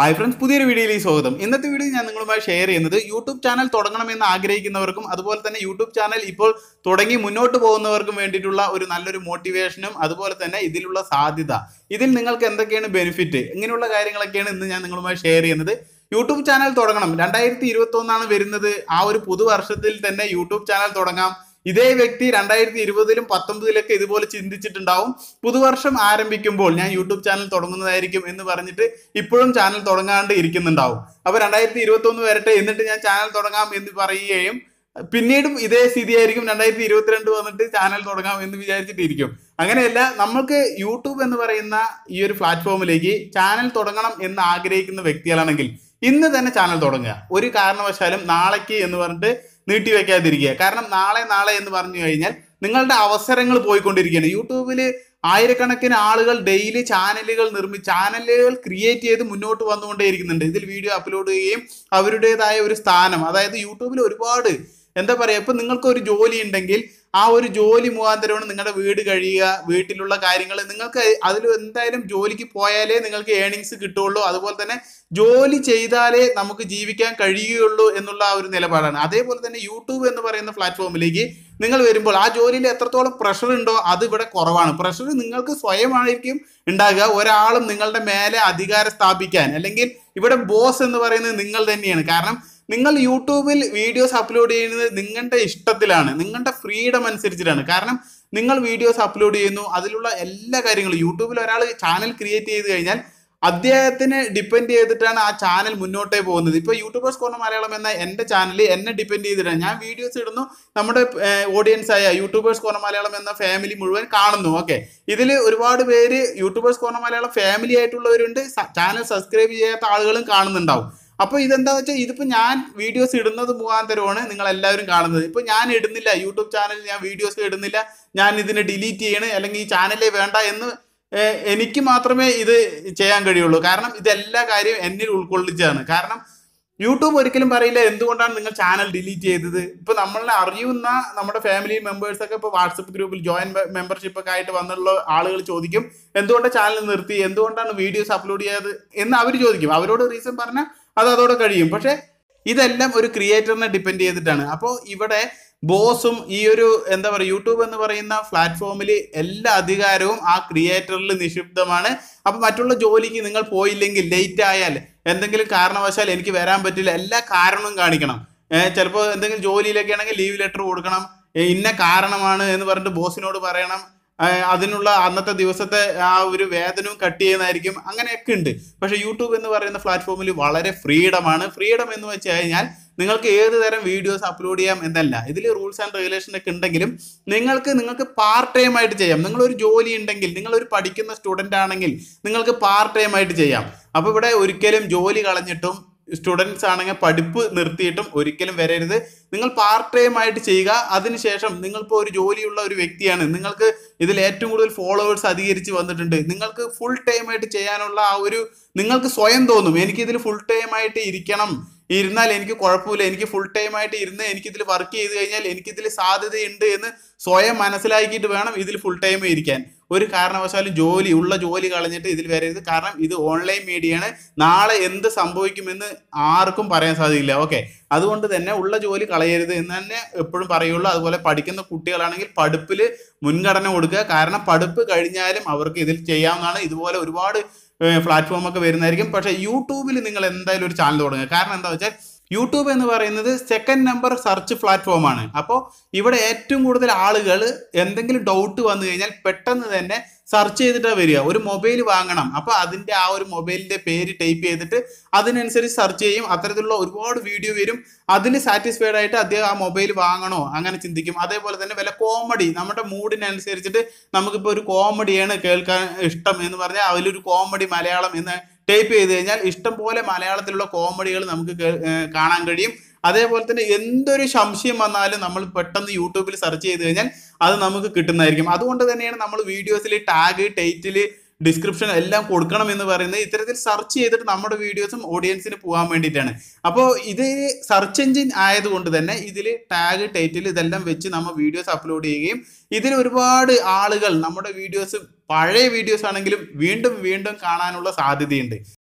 hi friends പുതിയൊരു വീഡിയോയിലേക്ക് സ്വാഗതം ഇന്നത്തെ വീഡിയോ ഞാൻ നിങ്ങളുമായി ഷെയർ ചെയ്യുന്നത് യൂട്യൂബ് ചാനൽ തുടങ്ങണമെന്ന് ആഗ്രഹിക്കുന്നവർക്കും അതുപോലെ തന്നെ യൂട്യൂബ് ചാനൽ ഇപ്പോൾ തുടങ്ങി മുന്നോട്ട് പോകുന്നവർക്കും വേണ്ടിയിട്ടുള്ള ഒരു നല്ലൊരു മോട്ടിവേഷനും അതുപോലെ തന്നെ ഇതിലുള്ള സാധ്യത ഇതിൽ നിങ്ങൾക്ക് എന്തൊക്കെയാണ് ബെനിഫിറ്റ് ഇങ്ങനെയുള്ള കാര്യങ്ങളൊക്കെയാണ് ഇന്ന് ഞാൻ നിങ്ങളുമായി ഷെയർ ചെയ്യുന്നത് യൂട്യൂബ് ചാനൽ തുടങ്ങണം രണ്ടായിരത്തി ഇരുപത്തി ഒന്നാണ് വരുന്നത് ആ ഒരു പുതുവർഷത്തിൽ തന്നെ യൂട്യൂബ് ചാനൽ തുടങ്ങാം ഇതേ വ്യക്തി രണ്ടായിരത്തി ഇരുപതിലും പത്തൊമ്പതിലൊക്കെ ഇതുപോലെ ചിന്തിച്ചിട്ടുണ്ടാവും പുതുവർഷം ആരംഭിക്കുമ്പോൾ ഞാൻ യൂട്യൂബ് ചാനൽ തുടങ്ങുന്നതായിരിക്കും എന്ന് പറഞ്ഞിട്ട് ഇപ്പോഴും ചാനൽ തുടങ്ങാണ്ട് ഇരിക്കുന്നുണ്ടാവും അപ്പൊ രണ്ടായിരത്തി ഇരുപത്തി ഒന്ന് വരട്ടെ എന്നിട്ട് ഞാൻ ചാനൽ തുടങ്ങാം എന്ന് പറയുകയും പിന്നീടും ഇതേ സ്ഥിതിയായിരിക്കും രണ്ടായിരത്തി ഇരുപത്തിരണ്ട് വന്നിട്ട് ചാനൽ തുടങ്ങാം എന്ന് വിചാരിച്ചിട്ടിരിക്കും അങ്ങനെയല്ല നമ്മൾക്ക് യൂട്യൂബ് എന്ന് പറയുന്ന ഈ ഒരു പ്ലാറ്റ്ഫോമിലേക്ക് ചാനൽ തുടങ്ങണം എന്ന് ആഗ്രഹിക്കുന്ന വ്യക്തികളാണെങ്കിൽ ഇന്ന് തന്നെ ചാനൽ തുടങ്ങുക ഒരു കാരണവശാലും നാളേക്ക് എന്ന് പറഞ്ഞിട്ട് നീട്ടി വെക്കാതിരിക്കുക കാരണം നാളെ നാളെ എന്ന് പറഞ്ഞു കഴിഞ്ഞാൽ നിങ്ങളുടെ അവസരങ്ങൾ പോയിക്കൊണ്ടിരിക്കുകയാണ് യൂട്യൂബിൽ ആയിരക്കണക്കിന് ആളുകൾ ഡെയിലി ചാനലുകൾ നിർമ്മി ചാനലുകൾ ക്രിയേറ്റ് ചെയ്ത് മുന്നോട്ട് വന്നുകൊണ്ടേയിരിക്കുന്നുണ്ട് ഇതിൽ വീഡിയോ അപ്ലോഡ് ചെയ്യുകയും അവരുടേതായ ഒരു സ്ഥാനം അതായത് യൂട്യൂബിൽ ഒരുപാട് എന്താ പറയുക ഇപ്പം നിങ്ങൾക്ക് ഒരു ജോലി ഉണ്ടെങ്കിൽ ആ ഒരു ജോലി മുഖാന്തരമാണ് നിങ്ങളുടെ വീട് കഴിയുക വീട്ടിലുള്ള കാര്യങ്ങൾ നിങ്ങൾക്ക് അതിൽ എന്തായാലും ജോലിക്ക് പോയാലേ നിങ്ങൾക്ക് ഏണിങ്സ് കിട്ടുള്ളൂ അതുപോലെ തന്നെ ജോലി ചെയ്താലേ നമുക്ക് ജീവിക്കാൻ കഴിയുകയുള്ളൂ എന്നുള്ള ആ ഒരു നിലപാടാണ് അതേപോലെ തന്നെ യൂട്യൂബ് എന്ന് പറയുന്ന പ്ലാറ്റ്ഫോമിലേക്ക് നിങ്ങൾ വരുമ്പോൾ ആ ജോലിയിൽ എത്രത്തോളം പ്രഷർ ഉണ്ടോ അത് ഇവിടെ കുറവാണ് പ്രഷർ നിങ്ങൾക്ക് സ്വയമായിരിക്കും ഉണ്ടാകുക ഒരാളും നിങ്ങളുടെ മേലെ അധികാരം സ്ഥാപിക്കാൻ അല്ലെങ്കിൽ ഇവിടെ ബോസ് എന്ന് പറയുന്നത് നിങ്ങൾ തന്നെയാണ് കാരണം നിങ്ങൾ യൂട്യൂബിൽ വീഡിയോസ് അപ്ലോഡ് ചെയ്യുന്നത് നിങ്ങളുടെ ഇഷ്ടത്തിലാണ് നിങ്ങളുടെ ഫ്രീഡം അനുസരിച്ചിട്ടാണ് കാരണം നിങ്ങൾ വീഡിയോസ് അപ്ലോഡ് ചെയ്യുന്നു അതിലുള്ള എല്ലാ കാര്യങ്ങളും യൂട്യൂബിൽ ഒരാൾ ചാനൽ ക്രിയേറ്റ് ചെയ്ത് കഴിഞ്ഞാൽ അദ്ദേഹത്തിനെ ഡിപ്പെൻഡ് ചെയ്തിട്ടാണ് ആ ചാനൽ മുന്നോട്ടേ പോകുന്നത് ഇപ്പോൾ യൂട്യൂബേഴ്സ് കോർണർ മലയാളം എന്ന എൻ്റെ ചാനൽ എന്നെ ഡിപ്പെൻഡ് ചെയ്തിട്ടാണ് ഞാൻ വീഡിയോസ് ഇടുന്നു നമ്മുടെ ഓഡിയൻസ് ആയ യൂട്യൂബേഴ്സ് കോർണർ മലയാളം എന്ന ഫാമിലി മുഴുവൻ കാണുന്നു ഓക്കെ ഇതിൽ ഒരുപാട് പേര് യൂട്യൂബേഴ്സ് കോർണർ മലയാളം ഫാമിലി ആയിട്ടുള്ളവരുണ്ട് ചാനൽ സബ്സ്ക്രൈബ് ചെയ്യാത്ത ആളുകളും കാണുന്നുണ്ടാവും അപ്പോൾ ഇതെന്താ വെച്ചാൽ ഇതിപ്പോൾ ഞാൻ വീഡിയോസ് ഇടുന്നത് മുഖാന്തരമാണ് നിങ്ങൾ എല്ലാവരും കാണുന്നത് ഇപ്പോൾ ഞാൻ ഇടുന്നില്ല യൂട്യൂബ് ചാനലിൽ ഞാൻ വീഡിയോസ് ഇടുന്നില്ല ഞാൻ ഇതിനെ ഡിലീറ്റ് ചെയ്യണം അല്ലെങ്കിൽ ഈ ചാനലേ വേണ്ട എന്ന് ഏഹ്, എനിക്ക് മാത്രമേ ഇത് ചെയ്യാൻ കഴിയുള്ളൂ കാരണം ഇതെല്ലാ കാര്യവും എന്നിൽ ഉൾക്കൊള്ളിച്ചാണ് കാരണം യൂട്യൂബ് ഒരിക്കലും പറയില്ല എന്തുകൊണ്ടാണ് നിങ്ങൾ ചാനൽ ഡിലീറ്റ് ചെയ്തത് ഇപ്പൊ നമ്മളെ അറിയുന്ന നമ്മുടെ ഫാമിലി മെമ്പേഴ്സ് ഒക്കെ ഇപ്പൊ വാട്സപ്പ് ഗ്രൂപ്പിൽ ജോയിൻ മെമ്പർഷിപ്പ് ഒക്കെ ആയിട്ട് വന്നുള്ള ആളുകൾ ചോദിക്കും എന്തുകൊണ്ടാണ് ചാനൽ നിർത്തി എന്തുകൊണ്ടാണ് വീഡിയോസ് അപ്ലോഡ് ചെയ്യാത് എന്ന് അവർ ചോദിക്കും അവരോട് റീസൺ പറഞ്ഞാൽ അത് അതോടെ കഴിയും പക്ഷെ ഇതെല്ലാം ഒരു ക്രിയേറ്ററിനെ ഡിപ്പെൻഡ് ചെയ്തിട്ടാണ് അപ്പോൾ ഇവിടെ ബോസും ഈ ഒരു എന്താ പറയുക യൂട്യൂബ് എന്ന് പറയുന്ന പ്ലാറ്റ്ഫോമിൽ എല്ലാ അധികാരവും ആ ക്രിയേറ്ററിൽ നിക്ഷിപ്തമാണ് അപ്പൊ മറ്റുള്ള ജോലിക്ക് നിങ്ങൾ പോയില്ലെങ്കിൽ ലേറ്റ് ആയാൽ എന്തെങ്കിലും കാരണവശാൽ എനിക്ക് വരാൻ പറ്റില്ല എല്ലാ കാരണവും കാണിക്കണം ചിലപ്പോൾ എന്തെങ്കിലും ജോലിയിലൊക്കെ ആണെങ്കിൽ ലീവ് ലെറ്റർ കൊടുക്കണം ഏ, ഇന്ന കാരണമാണ് എന്ന് പറഞ്ഞിട്ട് ബോസിനോട് പറയണം ഏ, അതിനുള്ള അന്നത്തെ ദിവസത്തെ ആ ഒരു വേതനവും കട്ട് ചെയ്യുന്നതായിരിക്കും അങ്ങനെയൊക്കെ ഉണ്ട് പക്ഷെ യൂട്യൂബ് എന്ന് പറയുന്ന പ്ലാറ്റ്ഫോമിൽ വളരെ ഫ്രീഡമാണ് ഫ്രീഡം എന്ന് വെച്ച് കഴിഞ്ഞാൽ നിങ്ങൾക്ക് ഏത് തരം വീഡിയോസ് അപ്ലോഡ് ചെയ്യാം എന്നല്ല ഇതിൽ റൂൾസ് ആൻഡ് റെഗുലേഷൻ ഒക്കെ ഉണ്ടെങ്കിലും നിങ്ങൾക്ക് നിങ്ങൾക്ക് പാർട്ട് ടൈം ആയിട്ട് ചെയ്യാം നിങ്ങളൊരു ജോലി ഉണ്ടെങ്കിൽ നിങ്ങളൊരു പഠിക്കുന്ന സ്റ്റുഡൻ്റ് ആണെങ്കിൽ നിങ്ങൾക്ക് പാർട്ട് ടൈം ആയിട്ട് ചെയ്യാം അപ്പോൾ ഇവിടെ ഒരിക്കലും ജോലി കളഞ്ഞിട്ടും സ്റ്റുഡൻസ് ആണെങ്കിൽ പഠിപ്പ് നിർത്തിയിട്ടും ഒരിക്കലും വരരുത് നിങ്ങൾ പാർട്ട് ടൈം ആയിട്ട് ചെയ്യുക അതിനുശേഷം നിങ്ങളിപ്പോൾ ഒരു ജോലിയുള്ള ഒരു വ്യക്തിയാണ് നിങ്ങൾക്ക് ഇതിൽ ഏറ്റവും കൂടുതൽ ഫോളോവേഴ്സ് അധികരിച്ച് വന്നിട്ടുണ്ട് നിങ്ങൾക്ക് ഫുൾ ടൈം ആയിട്ട് ചെയ്യാനുള്ള ആ ഒരു നിങ്ങൾക്ക് സ്വയം തോന്നും എനിക്കിതിൽ ഫുൾ ടൈം ആയിട്ട് ഇരിക്കണം ഇരുന്നാൽ എനിക്ക് കുഴപ്പമില്ല എനിക്ക് ഫുൾ ടൈം ആയിട്ട് ഇരുന്ന് എനിക്കിതിൽ വർക്ക് ചെയ്ത് കഴിഞ്ഞാൽ എനിക്കിതിൽ സാധ്യതയുണ്ട് എന്ന് സ്വയം മനസ്സിലാക്കിയിട്ട് വേണം ഇതിൽ ഫുൾ ടൈം ഇരിക്കാൻ ഒരു കാരണവശാലും ജോലി ഉള്ള ജോലി കളഞ്ഞിട്ട് ഇതിൽ വരരുത് കാരണം ഇത് ഓൺലൈൻ മീഡിയയാണ് നാളെ എന്ത് സംഭവിക്കുമെന്ന് ആർക്കും പറയാൻ സാധിക്കില്ല ഓക്കെ അതുകൊണ്ട് തന്നെ ഉള്ള ജോലി കളയരുത് എന്ന് തന്നെ എപ്പോഴും പറയുള്ളൂ അതുപോലെ പഠിക്കുന്ന കുട്ടികളാണെങ്കിൽ പഠിപ്പിൽ മുൻഗണന കൊടുക്കുക കാരണം പഠിപ്പ് കഴിഞ്ഞാലും അവർക്ക് ഇതിൽ ചെയ്യാവുന്നതാണ് ഇതുപോലെ ഒരുപാട് പ്ലാറ്റ്ഫോം ഒക്കെ വരുന്നതായിരിക്കും പക്ഷേ യൂട്യൂബിൽ നിങ്ങൾ എന്തായാലും ഒരു ചാനൽ തുടങ്ങുക കാരണം എന്താ വെച്ചാൽ യൂട്യൂബ് എന്ന് പറയുന്നത് സെക്കൻഡ് നമ്പർ സെർച്ച് പ്ലാറ്റ്ഫോമാണ് അപ്പോൾ ഇവിടെ ഏറ്റവും കൂടുതൽ ആളുകൾ എന്തെങ്കിലും ഡൗട്ട് വന്നു കഴിഞ്ഞാൽ പെട്ടെന്ന് തന്നെ സെർച്ച് ചെയ്തിട്ടാണ് വരിക ഒരു മൊബൈൽ വാങ്ങണം അപ്പോൾ അതിൻ്റെ ആ ഒരു മൊബൈലിൻ്റെ പേര് ടൈപ്പ് ചെയ്തിട്ട് അതിനനുസരിച്ച് സെർച്ച് ചെയ്യും അത്തരത്തിലുള്ള ഒരുപാട് വീഡിയോ വരും അതിൽ സാറ്റിസ്ഫൈഡ് ആയിട്ട് അദ്ദേഹം ആ മൊബൈൽ വാങ്ങണോ അങ്ങനെ ചിന്തിക്കും അതേപോലെ തന്നെ വല്ല കോമഡി നമ്മുടെ മൂഡിനനുസരിച്ചിട്ട് നമുക്കിപ്പോൾ ഒരു കോമഡിയാണ് കേൾക്കാൻ ഇഷ്ടം എന്ന് പറഞ്ഞാൽ അതിലൊരു കോമഡി മലയാളം എന്ന് ടൈപ്പ് ചെയ്ത് കഴിഞ്ഞാൽ ഇഷ്ടം പോലെ മലയാളത്തിലുള്ള കോമഡികൾ നമുക്ക് കേ- ഏർ കാണാൻ കഴിയും അതേപോലെ തന്നെ എന്തൊരു സംശയം വന്നാലും നമ്മൾ പെട്ടെന്ന് യൂട്യൂബിൽ സെർച്ച് ചെയ്ത് കഴിഞ്ഞാൽ അത് നമുക്ക് കിട്ടുന്നതായിരിക്കും അതുകൊണ്ട് തന്നെയാണ് നമ്മൾ വീഡിയോസിൽ ടാഗ് ടൈറ്റിൽ ഡിസ്ക്രിപ്ഷൻ എല്ലാം കൊടുക്കണം എന്ന് പറയുന്നത് ഇത്തരത്തിൽ സെർച്ച് ചെയ്തിട്ട് നമ്മുടെ വീഡിയോസും ഓഡിയൻസിന് പോകാൻ വേണ്ടിയിട്ടാണ് അപ്പോൾ ഇത് സെർച്ച് എഞ്ചിൻ ആയതുകൊണ്ട് തന്നെ ഇതിൽ ടാഗ് ടൈറ്റിൽ ഇതെല്ലാം വെച്ച് നമ്മൾ വീഡിയോസ് അപ്ലോഡ് ചെയ്യുകയും ഇതിൽ ഒരുപാട് ആളുകൾ നമ്മുടെ വീഡിയോസ് പഴയ വീഡിയോസ് ആണെങ്കിലും വീണ്ടും വീണ്ടും കാണാനുള്ള സാധ്യതയുണ്ട്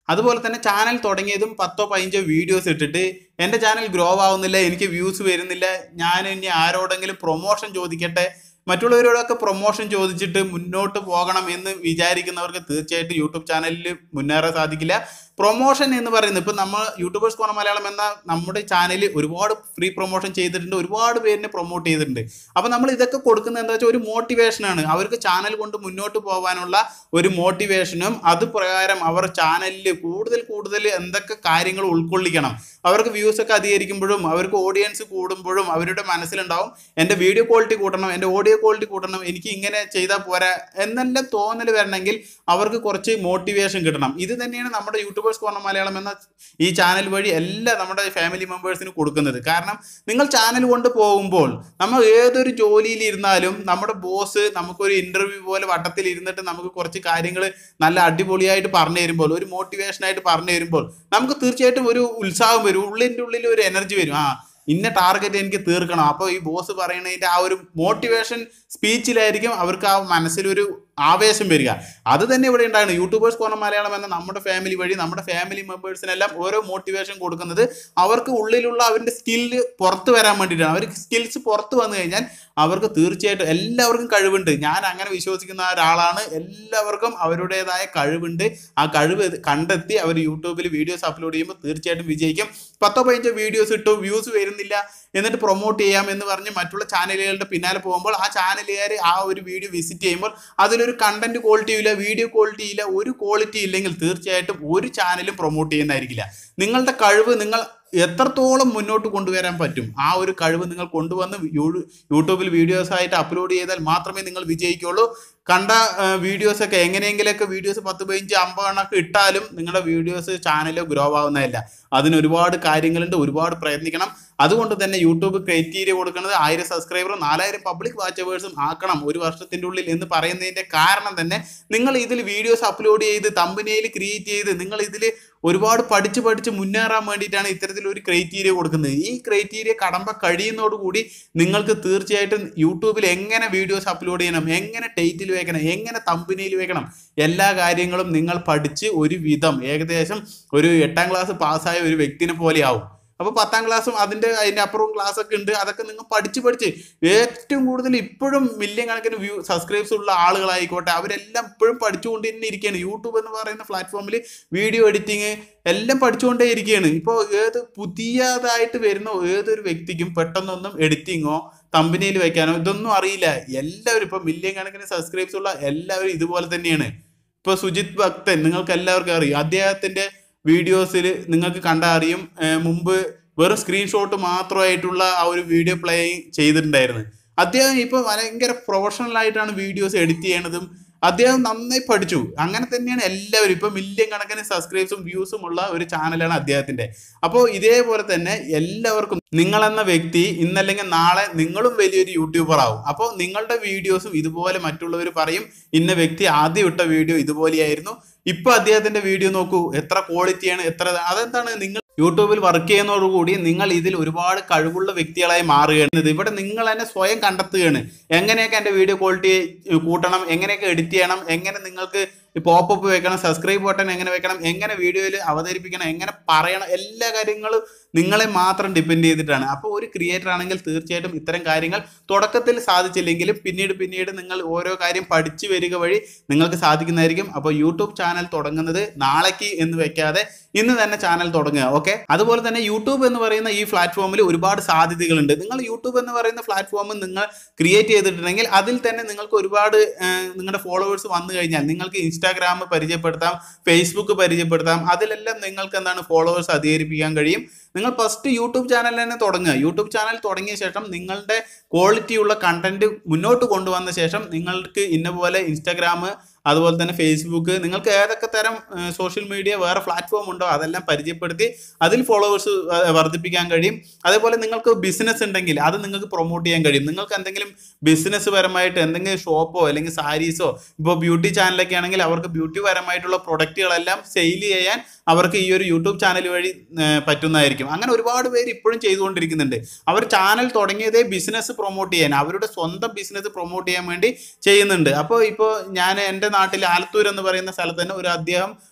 അതുപോലെ തന്നെ ചാനൽ തുടങ്ങിയതും പത്തോ പതിനഞ്ചോ വീഡിയോസ് ഇട്ടിട്ട് എൻ്റെ ചാനൽ ഗ്രോ ആവുന്നില്ല എനിക്ക് വ്യൂസ് വരുന്നില്ല ഞാൻ ഇനി ആരോടെങ്കിലും പ്രൊമോഷൻ ചോദിക്കട്ടെ മറ്റുള്ളവരോടൊക്കെ പ്രൊമോഷൻ ചോദിച്ചിട്ട് മുന്നോട്ട് പോകണം എന്ന് വിചാരിക്കുന്നവർക്ക് തീർച്ചയായിട്ടും യൂട്യൂബ് ചാനലിൽ മുന്നേറാൻ സാധിക്കില്ല പ്രൊമോഷൻ എന്ന് പറയുന്നത് ഇപ്പം നമ്മൾ യൂട്യൂബേഴ്സ് കോണ മലയാളം എന്ന നമ്മുടെ ചാനലിൽ ഒരുപാട് ഫ്രീ പ്രൊമോഷൻ ചെയ്തിട്ടുണ്ട് ഒരുപാട് പേരിനെ പ്രൊമോട്ട് ചെയ്തിട്ടുണ്ട് അപ്പം നമ്മൾ ഇതൊക്കെ കൊടുക്കുന്നത് എന്താ വെച്ചാൽ ഒരു മോട്ടിവേഷനാണ് അവർക്ക് ചാനൽ കൊണ്ട് മുന്നോട്ട് പോകാനുള്ള ഒരു മോട്ടിവേഷനും അത് പ്രകാരം അവർ ചാനലിൽ കൂടുതൽ കൂടുതൽ എന്തൊക്കെ കാര്യങ്ങൾ ഉൾക്കൊള്ളിക്കണം അവർക്ക് വ്യൂസ് ഒക്കെ അധികരിക്കുമ്പോഴും അവർക്ക് ഓഡിയൻസ് കൂടുമ്പോഴും അവരുടെ മനസ്സിലുണ്ടാവും എൻ്റെ വീഡിയോ ക്വാളിറ്റി കൂട്ടണം എൻ്റെ ഓഡിയോ ക്വാളിറ്റി കൂട്ടണം എനിക്ക് ഇങ്ങനെ ചെയ്താൽ പോരാ എന്നെല്ലാം തോന്നൽ വരണമെങ്കിൽ അവർക്ക് കുറച്ച് മോട്ടിവേഷൻ കിട്ടണം ഇത് തന്നെയാണ് നമ്മുടെ യൂട്യൂബേഴ്സ് കോർണർ മലയാളം എന്ന ഈ ചാനൽ വഴി എല്ലാ നമ്മുടെ ഫാമിലി മെമ്പേഴ്സിന് കൊടുക്കുന്നത് കാരണം നിങ്ങൾ ചാനൽ കൊണ്ട് പോകുമ്പോൾ നമ്മൾ ഏതൊരു ജോലിയിൽ ഇരുന്നാലും നമ്മുടെ ബോസ് നമുക്കൊരു ഇന്റർവ്യൂ പോലെ വട്ടത്തിൽ ഇരുന്നിട്ട് നമുക്ക് കുറച്ച് കാര്യങ്ങൾ നല്ല അടിപൊളിയായിട്ട് പറഞ്ഞു തരുമ്പോൾ ഒരു മോട്ടിവേഷനായിട്ട് പറഞ്ഞു തരുമ്പോൾ നമുക്ക് തീർച്ചയായിട്ടും ഒരു ഉത്സാഹം വരും ഉള്ളിൻ്റെ ഉള്ളിൽ ഒരു എനർജി വരും ആ ഇന്ന ടാർഗറ്റ് എനിക്ക് തീർക്കണം അപ്പോൾ ഈ ബോസ് പറയുന്നതിൻ്റെ ആ ഒരു മോട്ടിവേഷൻ സ്പീച്ചിലായിരിക്കും അവർക്ക് ആ മനസ്സിലൊരു ആവേശം വരിക അത് തന്നെ ഇവിടെ ഉണ്ടായിരുന്നു യൂട്യൂബേഴ്സ് കോർണർ മലയാളം എന്ന നമ്മുടെ ഫാമിലി വഴി നമ്മുടെ ഫാമിലി മെമ്പേഴ്സിനെല്ലാം ഓരോ മോട്ടിവേഷൻ കൊടുക്കുന്നത് അവർക്ക് ഉള്ളിലുള്ള അവരുടെ സ്കില്ല് പുറത്ത് വരാൻ വേണ്ടിയിട്ടാണ് അവർക്ക് സ്കിൽസ് പുറത്ത് വന്നു കഴിഞ്ഞാൽ അവർക്ക് തീർച്ചയായിട്ടും എല്ലാവർക്കും കഴിവുണ്ട് ഞാൻ അങ്ങനെ വിശ്വസിക്കുന്ന ഒരാളാണ് എല്ലാവർക്കും അവരുടേതായ കഴിവുണ്ട് ആ കഴിവ് കണ്ടെത്തി അവർ യൂട്യൂബിൽ വീഡിയോസ് അപ്ലോഡ് ചെയ്യുമ്പോൾ തീർച്ചയായിട്ടും വിജയിക്കും പത്തോ പതിനഞ്ചോ വീഡിയോസ് ഇട്ടു വ്യൂസ് വരുന്നില്ല എന്നിട്ട് പ്രൊമോട്ട് ചെയ്യാം എന്ന് പറഞ്ഞ് മറ്റുള്ള ചാനലുകളുടെ പിന്നാലെ പോകുമ്പോൾ ആ ചാനലുകാർ ആ ഒരു വീഡിയോ വിസിറ്റ് ചെയ്യുമ്പോൾ അതിലൊരു കണ്ടന്റ് ക്വാളിറ്റി ഇല്ല വീഡിയോ ക്വാളിറ്റി ഇല്ല ഒരു ക്വാളിറ്റി ഇല്ലെങ്കിൽ തീർച്ചയായിട്ടും ഒരു ചാനലും പ്രൊമോട്ട് ചെയ്യുന്നതായിരിക്കില്ല നിങ്ങളുടെ കഴിവ് നിങ്ങൾ എത്രത്തോളം മുന്നോട്ട് കൊണ്ടുവരാൻ പറ്റും ആ ഒരു കഴിവ് നിങ്ങൾ കൊണ്ടുവന്ന് യൂ- യൂട്യൂബിൽ വീഡിയോസ് ആയിട്ട് അപ്ലോഡ് ചെയ്താൽ മാത്രമേ നിങ്ങൾ വിജയിക്കുള്ളൂ കണ്ട വീഡിയോസ് ഒക്കെ എങ്ങനെയെങ്കിലൊക്കെ വീഡിയോസ് പത്ത് പതിനഞ്ച് അമ്പതെണ്ണൊക്കെ ഇട്ടാലും നിങ്ങളുടെ വീഡിയോസ് ചാനൽ ഗ്രോ ആവുന്നതല്ല അതിന് ഒരുപാട് കാര്യങ്ങളുണ്ട് ഒരുപാട് പ്രയത്നിക്കണം അതുകൊണ്ട് തന്നെ യൂട്യൂബ് ക്രൈറ്റീരിയ കൊടുക്കുന്നത് ആയിരം സബ്സ്ക്രൈബറും നാലായിരം പബ്ലിക് വാച്ചവേഴ്സും ആക്കണം ഒരു വർഷത്തിൻ്റെ ഉള്ളിൽ എന്ന് പറയുന്നതിൻ്റെ കാരണം തന്നെ നിങ്ങൾ ഇതിൽ വീഡിയോസ് അപ്ലോഡ് ചെയ്ത് തമ്പനയിൽ ക്രിയേറ്റ് ചെയ്ത് നിങ്ങൾ ഇതിൽ ഒരുപാട് പഠിച്ച് പഠിച്ച് മുന്നേറാൻ വേണ്ടിയിട്ടാണ് ഇത്തരത്തിലൊരു ക്രൈറ്റീരിയ കൊടുക്കുന്നത് ഈ ക്രൈറ്റീരിയ കടമ്പ കഴിയുന്നതോടുകൂടി നിങ്ങൾക്ക് തീർച്ചയായിട്ടും യൂട്യൂബിൽ എങ്ങനെ വീഡിയോസ് അപ്ലോഡ് ചെയ്യണം എങ്ങനെ ടൈറ്റിൽ വെക്കണം എങ്ങനെ തമ്പനയിൽ വെക്കണം എല്ലാ കാര്യങ്ങളും നിങ്ങൾ പഠിച്ച് ഒരു വിധം ഏകദേശം ഒരു എട്ടാം ക്ലാസ് പാസ്സായ ഒരു വ്യക്തിനെ പോലെ ആവും അപ്പോൾ പത്താം ക്ലാസ്സും അതിൻ്റെ അതിൻ്റെ അപ്പുറവും ക്ലാസ് ഒക്കെ ഉണ്ട് അതൊക്കെ നിങ്ങൾ പഠിച്ച് പഠിച്ച് ഏറ്റവും കൂടുതൽ ഇപ്പോഴും മില്യൺ കണക്കിന് വ്യൂ സബ്സ്ക്രൈബ്സ് ഉള്ള ആളുകളായിക്കോട്ടെ അവരെല്ലാം ഇപ്പോഴും പഠിച്ചുകൊണ്ട് തന്നെ ഇരിക്കുകയാണ് യൂട്യൂബ് എന്ന് പറയുന്ന പ്ലാറ്റ്ഫോമിൽ വീഡിയോ എഡിറ്റിങ് എല്ലാം പഠിച്ചുകൊണ്ടേ ഇരിക്കുകയാണ് ഇപ്പോൾ ഏത് പുതിയതായിട്ട് വരുന്ന ഏതൊരു വ്യക്തിക്കും പെട്ടെന്നൊന്നും എഡിറ്റിങ്ങോ കമ്പനിയിൽ വെക്കാനോ ഇതൊന്നും അറിയില്ല എല്ലാവരും ഇപ്പോൾ മില്യൺ കണക്കിന് സബ്സ്ക്രൈബ്സ് ഉള്ള എല്ലാവരും ഇതുപോലെ തന്നെയാണ് ഇപ്പോൾ സുജിത് ഭക്തൻ നിങ്ങൾക്ക് എല്ലാവർക്കും അറിയും അദ്ദേഹത്തിൻ്റെ വീഡിയോസിൽ നിങ്ങൾക്ക് കണ്ടാൽ അറിയും ഏർ മുമ്പ് വെറും സ്ക്രീൻഷോട്ട് മാത്രമായിട്ടുള്ള ആ ഒരു വീഡിയോ പ്ലേ ചെയ്തിട്ടുണ്ടായിരുന്നു അദ്ദേഹം ഇപ്പോൾ ഭയങ്കര പ്രൊഫഷണൽ ആയിട്ടാണ് വീഡിയോസ് എഡിറ്റ് ചെയ്യണതും അദ്ദേഹം നന്നായി പഠിച്ചു അങ്ങനെ തന്നെയാണ് എല്ലാവരും ഇപ്പൊ മില്യൺ കണക്കിന് സബ്സ്ക്രൈബ്സും വ്യൂസും ഉള്ള ഒരു ചാനലാണ് അദ്ദേഹത്തിന്റെ അപ്പോൾ ഇതേപോലെ തന്നെ എല്ലാവർക്കും നിങ്ങൾ എന്ന വ്യക്തി ഇന്നല്ലെങ്കിൽ നാളെ നിങ്ങളും വലിയൊരു യൂട്യൂബർ ആവും അപ്പോൾ നിങ്ങളുടെ വീഡിയോസും ഇതുപോലെ മറ്റുള്ളവർ പറയും ഇന്ന വ്യക്തി ആദ്യം ഇട്ട വീഡിയോ ഇതുപോലെയായിരുന്നു ഇപ്പൊ അദ്ദേഹത്തിന്റെ വീഡിയോ നോക്കൂ എത്ര ക്വാളിറ്റിയാണ് എത്ര അതെന്താണ് നിങ്ങൾ യൂട്യൂബിൽ വർക്ക് ചെയ്യുന്നതോടുകൂടി നിങ്ങൾ ഇതിൽ ഒരുപാട് കഴിവുള്ള വ്യക്തികളായി മാറുകയാണ് ഇത് ഇവിടെ നിങ്ങൾ തന്നെ സ്വയം കണ്ടെത്തുകയാണ് എങ്ങനെയൊക്കെ എൻ്റെ വീഡിയോ ക്വാളിറ്റി കൂട്ടണം എങ്ങനെയൊക്കെ എഡിറ്റ് ചെയ്യണം എങ്ങനെ നിങ്ങൾക്ക് പോപ്പപ്പ് വെക്കണം സബ്സ്ക്രൈബ് ബട്ടൺ എങ്ങനെ വെക്കണം എങ്ങനെ വീഡിയോയിൽ അവതരിപ്പിക്കണം എങ്ങനെ പറയണം എല്ലാ കാര്യങ്ങളും നിങ്ങളെ മാത്രം ഡിപ്പെൻഡ് ചെയ്തിട്ടാണ് അപ്പോൾ ഒരു ക്രിയേറ്റർ ആണെങ്കിൽ തീർച്ചയായിട്ടും ഇത്തരം കാര്യങ്ങൾ തുടക്കത്തിൽ സാധിച്ചില്ലെങ്കിലും പിന്നീട് പിന്നീട് നിങ്ങൾ ഓരോ കാര്യം പഠിച്ചു വരിക വഴി നിങ്ങൾക്ക് സാധിക്കുന്നതായിരിക്കും അപ്പോൾ യൂട്യൂബ് ചാനൽ തുടങ്ങുന്നത് നാളേക്ക് എന്ന് വെക്കാതെ ഇന്ന് തന്നെ ചാനൽ തുടങ്ങുക ഓക്കെ അതുപോലെ തന്നെ യൂട്യൂബ് എന്ന് പറയുന്ന ഈ പ്ലാറ്റ്ഫോമിൽ ഒരുപാട് സാധ്യതകളുണ്ട് നിങ്ങൾ യൂട്യൂബ് എന്ന് പറയുന്ന പ്ലാറ്റ്ഫോം നിങ്ങൾ ക്രിയേറ്റ് ചെയ്തിട്ടുണ്ടെങ്കിൽ അതിൽ തന്നെ നിങ്ങൾക്ക് ഒരുപാട് ഏഹ്, നിങ്ങളുടെ ഫോളോവേഴ്സ് വന്നു കഴിഞ്ഞാൽ നിങ്ങൾക്ക് ഇൻസ്റ്റാഗ്രാം പരിചയപ്പെടുത്താം ഫേസ്ബുക്ക് പരിചയപ്പെടുത്താം അതിലെല്ലാം നിങ്ങൾക്ക് എന്താണ് ഫോളോവേഴ്സ് അധികരിപ്പിക്കാൻ കഴിയും നിങ്ങൾ ഫസ്റ്റ് യൂട്യൂബ് ചാനൽ തന്നെ തുടങ്ങുക യൂട്യൂബ് ചാനൽ തുടങ്ങിയ ശേഷം നിങ്ങളുടെ ക്വാളിറ്റിയുള്ള കണ്ടന്റ് മുന്നോട്ട് കൊണ്ടുവന്ന ശേഷം നിങ്ങൾക്ക് ഇന്ന പോലെ ഇൻസ്റ്റാഗ്രാം അതുപോലെ തന്നെ ഫേസ്ബുക്ക് നിങ്ങൾക്ക് ഏതൊക്കെ തരം സോഷ്യൽ മീഡിയ വേറെ പ്ലാറ്റ്ഫോം ഉണ്ടോ അതെല്ലാം പരിചയപ്പെടുത്തി അതിൽ ഫോളോവേഴ്സ് വർദ്ധിപ്പിക്കാൻ കഴിയും അതേപോലെ നിങ്ങൾക്ക് ബിസിനസ് ഉണ്ടെങ്കിൽ അത് നിങ്ങൾക്ക് പ്രൊമോട്ട് ചെയ്യാൻ കഴിയും നിങ്ങൾക്ക് എന്തെങ്കിലും ബിസിനസ് പരമായിട്ട് എന്തെങ്കിലും ഷോപ്പോ അല്ലെങ്കിൽ സാരീസോ ഇപ്പോൾ ബ്യൂട്ടി ചാനലൊക്കെ ആണെങ്കിൽ അവർക്ക് ബ്യൂട്ടി പരമായിട്ടുള്ള പ്രൊഡക്റ്റുകളെല്ലാം സെയിൽ ചെയ്യാൻ അവർക്ക് ഈ ഒരു യൂട്യൂബ് ചാനൽ വഴി ഏർ, പറ്റുന്നതായിരിക്കും അങ്ങനെ ഒരുപാട് പേര് ഇപ്പോഴും ചെയ്തുകൊണ്ടിരിക്കുന്നുണ്ട് അവർ ചാനൽ തുടങ്ങിയതേ ബിസിനസ് പ്രൊമോട്ട് ചെയ്യാൻ അവരുടെ സ്വന്തം ബിസിനസ് പ്രൊമോട്ട് ചെയ്യാൻ വേണ്ടി ചെയ്യുന്നുണ്ട് അപ്പോൾ ഇപ്പോൾ ഞാൻ എൻ്റെ നാട്ടിൽ ആലത്തൂർ എന്ന് പറയുന്ന സ്ഥലത്ത് തന്നെ ഒരു അദ്ദേഹം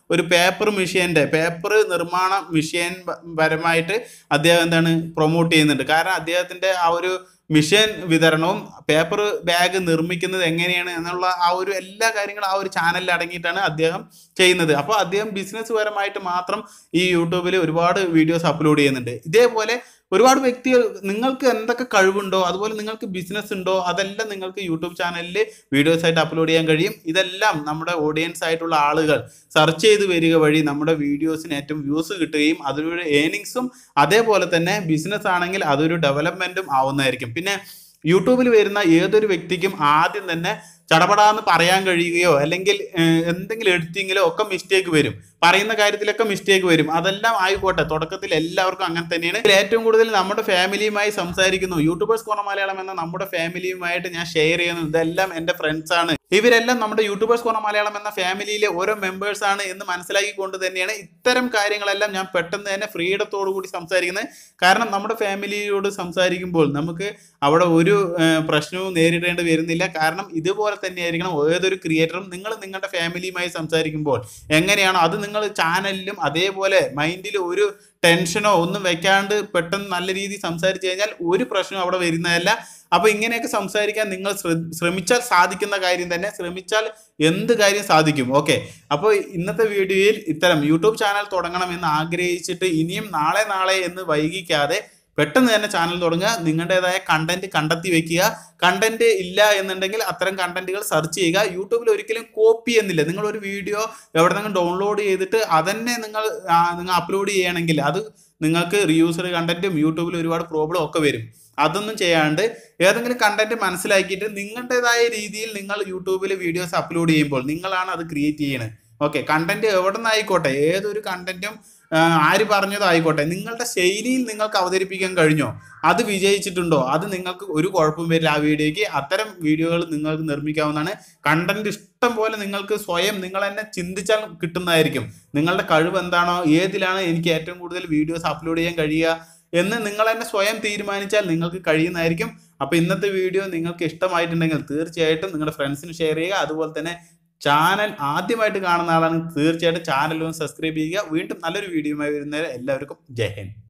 ഒരു പേപ്പർ മെഷീൻ്റെ പേപ്പർ നിർമ്മാണ മെഷീൻ പരമായിട്ട് അദ്ദേഹം എന്താണ് പ്രൊമോട്ട് ചെയ്യുന്നുണ്ട് കാരണം അദ്ദേഹത്തിൻ്റെ ആ ഒരു മിഷൻ വിതരണവും പേപ്പർ ബാഗ് നിർമ്മിക്കുന്നത് എങ്ങനെയാണ് എന്നുള്ള ആ ഒരു എല്ലാ കാര്യങ്ങളും ആ ഒരു ചാനലിൽ അടങ്ങിയിട്ടാണ് അദ്ദേഹം ചെയ്യുന്നത് അപ്പോൾ അദ്ദേഹം ബിസിനസ് പരമായിട്ട് മാത്രം ഈ യൂട്യൂബിൽ ഒരുപാട് വീഡിയോസ് അപ്ലോഡ് ചെയ്യുന്നുണ്ട് ഇതേപോലെ ഒരുപാട് വ്യക്തികൾ നിങ്ങൾക്ക് എന്തൊക്കെ കഴിവുണ്ടോ അതുപോലെ നിങ്ങൾക്ക് ബിസിനസ് ഉണ്ടോ അതെല്ലാം നിങ്ങൾക്ക് യൂട്യൂബ് ചാനലിൽ വീഡിയോസ് ആയിട്ട് അപ്ലോഡ് ചെയ്യാൻ കഴിയും ഇതെല്ലാം നമ്മുടെ ഓഡിയൻസ് ആയിട്ടുള്ള ആളുകൾ സെർച്ച് ചെയ്ത് വരിക വഴി നമ്മുടെ വീഡിയോസിന് ഏറ്റവും വ്യൂസ് കിട്ടുകയും അതിലൂടെ ഏണിങ്സും അതേപോലെ തന്നെ ബിസിനസ് ആണെങ്കിൽ അതൊരു ഡെവലപ്മെന്റും ആവുന്നതായിരിക്കും പിന്നെ യൂട്യൂബിൽ വരുന്ന ഏതൊരു വ്യക്തിക്കും ആദ്യം തന്നെ ചടപടാന്ന് പറയാൻ കഴിയുകയോ അല്ലെങ്കിൽ ഏഹ്, എന്തെങ്കിലും എഡിറ്റിങ്ങിലോ ഒക്കെ മിസ്റ്റേക്ക് വരും പറയുന്ന കാര്യത്തിലൊക്കെ മിസ്റ്റേക്ക് വരും അതെല്ലാം ആയിക്കോട്ടെ തുടക്കത്തിൽ എല്ലാവർക്കും അങ്ങനെ തന്നെയാണ് ഇതിൽ ഏറ്റവും കൂടുതൽ നമ്മുടെ ഫാമിലിയുമായി സംസാരിക്കുന്നു യൂട്യൂബേഴ്സ് കോണ മലയാളം എന്ന നമ്മുടെ ഫാമിലിയുമായിട്ട് ഞാൻ ഷെയർ ചെയ്യുന്നു ഇതെല്ലാം എൻ്റെ ഫ്രണ്ട്സ് ആണ് ഇവരെല്ലാം നമ്മുടെ യൂട്യൂബേഴ്സ് കോണ മലയാളം എന്ന ഫാമിലിയിലെ ഓരോ മെമ്പേഴ്സ് ആണ് എന്ന് മനസ്സിലാക്കിക്കൊണ്ട് തന്നെയാണ് ഇത്തരം കാര്യങ്ങളെല്ലാം ഞാൻ പെട്ടെന്ന് തന്നെ ഫ്രീഡത്തോടു കൂടി സംസാരിക്കുന്നത് കാരണം നമ്മുടെ ഫാമിലിയോട് സംസാരിക്കുമ്പോൾ നമുക്ക് അവിടെ ഒരു ഏഹ്, പ്രശ്നവും നേരിടേണ്ടി വരുന്നില്ല കാരണം ഇതുപോലെ തന്നെയായിരിക്കണം ഏതൊരു ക്രിയേറ്ററും നിങ്ങൾ നിങ്ങളുടെ ഫാമിലിയുമായി സംസാരിക്കുമ്പോൾ എങ്ങനെയാണോ അത് നിങ്ങൾ ചാനലിലും അതേപോലെ മൈൻഡിൽ ഒരു ടെൻഷനോ ഒന്നും വെക്കാണ്ട് പെട്ടെന്ന് നല്ല രീതിയിൽ സംസാരിച്ചു കഴിഞ്ഞാൽ ഒരു പ്രശ്നവും അവിടെ വരുന്നതല്ല അപ്പൊ ഇങ്ങനെയൊക്കെ സംസാരിക്കാൻ നിങ്ങൾ ശ്ര- ശ്രമിച്ചാൽ സാധിക്കുന്ന കാര്യം തന്നെ ശ്രമിച്ചാൽ എന്ത് കാര്യം സാധിക്കും ഓക്കെ അപ്പോൾ ഇന്നത്തെ വീഡിയോയിൽ ഇത്തരം യൂട്യൂബ് ചാനൽ തുടങ്ങണമെന്ന് ആഗ്രഹിച്ചിട്ട് ഇനിയും നാളെ നാളെ എന്ന് വൈകിക്കാതെ പെട്ടെന്ന് തന്നെ ചാനൽ തുടങ്ങുക നിങ്ങളുടേതായ കണ്ടന്റ് കണ്ടെത്തി വെക്കുക കണ്ടന്റ് ഇല്ല എന്നുണ്ടെങ്കിൽ അത്തരം കണ്ടന്റുകൾ സെർച്ച് ചെയ്യുക യൂട്യൂബിൽ ഒരിക്കലും കോപ്പി എന്നില്ല നിങ്ങൾ ഒരു വീഡിയോ എവിടെ നിന്നും ഡൗൺലോഡ് ചെയ്തിട്ട് അതന്നെ നിങ്ങൾ ആ, നിങ്ങൾ അപ്ലോഡ് ചെയ്യണമെങ്കിൽ അത് നിങ്ങൾക്ക് റീയൂസർ കണ്ടന്റും യൂട്യൂബിൽ ഒരുപാട് പ്രോബ്ലം ഒക്കെ വരും അതൊന്നും ചെയ്യാണ്ട് ഏതെങ്കിലും കണ്ടന്റ് മനസ്സിലാക്കിയിട്ട് നിങ്ങളുടേതായ രീതിയിൽ നിങ്ങൾ യൂട്യൂബിൽ വീഡിയോസ് അപ്ലോഡ് ചെയ്യുമ്പോൾ നിങ്ങളാണ് അത് ക്രിയേറ്റ് ചെയ്യണത് ഓക്കെ കണ്ടന്റ് എവിടെ നിന്നായിക്കോട്ടെ ഏതൊരു കണ്ടന്റും ആര് പറഞ്ഞതോ ആയിക്കോട്ടെ നിങ്ങളുടെ ശൈലിയിൽ നിങ്ങൾക്ക് അവതരിപ്പിക്കാൻ കഴിഞ്ഞോ അത് വിജയിച്ചിട്ടുണ്ടോ അത് നിങ്ങൾക്ക് ഒരു കുഴപ്പവും വരില്ല ആ വീഡിയോയ്ക്ക് അത്തരം വീഡിയോകൾ നിങ്ങൾക്ക് നിർമ്മിക്കാവുന്നതാണ് കണ്ടന്റ് ഇഷ്ടം പോലെ നിങ്ങൾക്ക് സ്വയം നിങ്ങൾ തന്നെ ചിന്തിച്ചാൽ കിട്ടുന്നതായിരിക്കും നിങ്ങളുടെ കഴിവ് എന്താണോ ഏതിലാണ് എനിക്ക് ഏറ്റവും കൂടുതൽ വീഡിയോസ് അപ്ലോഡ് ചെയ്യാൻ കഴിയുക എന്ന് നിങ്ങൾ തന്നെ സ്വയം തീരുമാനിച്ചാൽ നിങ്ങൾക്ക് കഴിയുന്നതായിരിക്കും അപ്പോൾ ഇന്നത്തെ വീഡിയോ നിങ്ങൾക്ക് ഇഷ്ടമായിട്ടുണ്ടെങ്കിൽ തീർച്ചയായിട്ടും നിങ്ങളുടെ ഫ്രണ്ട്സിന് ഷെയർ ചെയ്യുക അതുപോലെ തന്നെ ചാനൽ ആദ്യമായിട്ട് കാണുന്ന ആളാണ് തീർച്ചയായിട്ടും ചാനൽ ഒന്ന് സബ്സ്ക്രൈബ് ചെയ്യുക വീണ്ടും നല്ലൊരു വീഡിയോയുമായി വരുന്നവരെ എല്ലാവർക്കും ജയ് ഹിന്ദ്